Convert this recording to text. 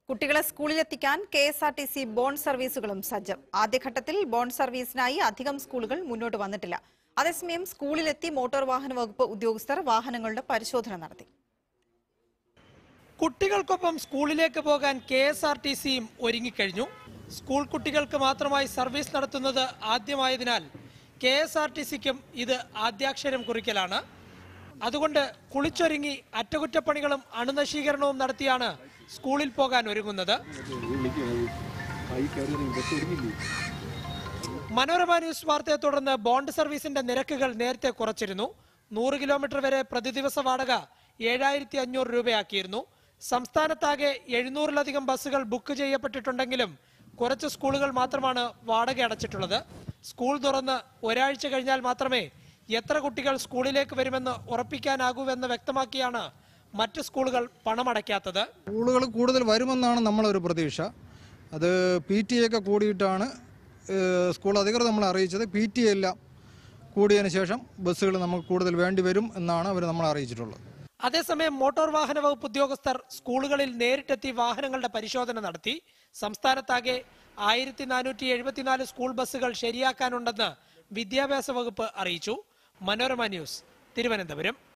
കുട്ടികളെ സ്കൂളിലെത്തിക്കാൻ K S R T C bond സർവീസുകളും സജ്ജം ആദ്യഘട്ടത്തിൽ ബോൺ സർവീസിനായി അധികം സ്കൂളുകൾ മുന്നോട്ട് വന്നിട്ടില്ല അതേസമയം സ്കൂളിലെത്തി മോട്ടോർ വാഹന വകുപ്പ് ഉദ്യോഗസ്ഥർ വാഹനങ്ങളുടെ പരിശോധന നടത്തി കുട്ടികൾക്കൊപ്പം സ്കൂളിലേക്ക് പോകാൻ കെ എസ് ആർ ടി സിയും ഒരുങ്ങിക്കഴിഞ്ഞു സ്കൂൾ കുട്ടികൾക്ക് മാത്രമായി സർവീസ് നടത്തുന്നത് ആദ്യമായതിനാൽ കെ എസ് ആർ ടി സിക്കും ഇത് ആദ്യാക്ഷരം കുറിക്കലാണ് അതുകൊണ്ട് കുളിച്ചൊരുങ്ങി അറ്റകുറ്റപ്പണികളും അണുനശീകരണവും നടത്തിയാണ് സ്കൂളിൽ പോകാൻ ഒരുങ്ങുന്നത് മനോരമ ന്യൂസ് വാർത്തയെ തുടർന്ന് ബോണ്ട് സർവീസിന്റെ നിരക്കുകൾ നേരത്തെ കുറച്ചിരുന്നു നൂറ് കിലോമീറ്റർ വരെ പ്രതിദിവസ വാടക ഏഴായിരത്തി അഞ്ഞൂറ് രൂപയാക്കിയിരുന്നു സംസ്ഥാനത്താകെ എഴുന്നൂറിലധികം ബസ്സുകൾ ബുക്ക് ചെയ്യപ്പെട്ടിട്ടുണ്ടെങ്കിലും കുറച്ച് സ്കൂളുകൾ മാത്രമാണ് വാടക അടച്ചിട്ടുള്ളത് സ്കൂൾ തുറന്ന് ഒരാഴ്ച കഴിഞ്ഞാൽ മാത്രമേ എത്ര കുട്ടികൾ സ്കൂളിലേക്ക് വരുമെന്ന് ഉറപ്പിക്കാനാകൂവെന്ന് വ്യക്തമാക്കിയാണ് മറ്റ് സ്കൂളുകൾ പണമടയ്ക്കാത്തത് സ്കൂളുകൾ കൂടുതൽ വരുമെന്നാണ് നമ്മളൊരു പ്രതീക്ഷ അത് പി ടി എ ഒക്കെ കൂടിയിട്ടാണ് ഏഹ്, സ്കൂൾ അധികൃതർ നമ്മളെ അറിയിച്ചത് പി ടി എ എല്ലാം കൂടിയതിന് ശേഷം ബസ്സുകൾ നമുക്ക് കൂടുതൽ വേണ്ടി വരും എന്നാണ് അവർ നമ്മളെ അറിയിച്ചിട്ടുള്ളത് അതേസമയം മോട്ടോർ വാഹന വകുപ്പ് ഉദ്യോഗസ്ഥർ സ്കൂളുകളിൽ നേരിട്ടെത്തി വാഹനങ്ങളുടെ പരിശോധന നടത്തി സംസ്ഥാനത്താകെ ആയിരത്തി നാനൂറ്റി എഴുപത്തിനാല് സ്കൂൾ ബസ്സുകൾ ശരിയാക്കാനുണ്ടെന്ന് വിദ്യാഭ്യാസ വകുപ്പ് അറിയിച്ചു മനോരമ ന്യൂസ് തിരുവനന്തപുരം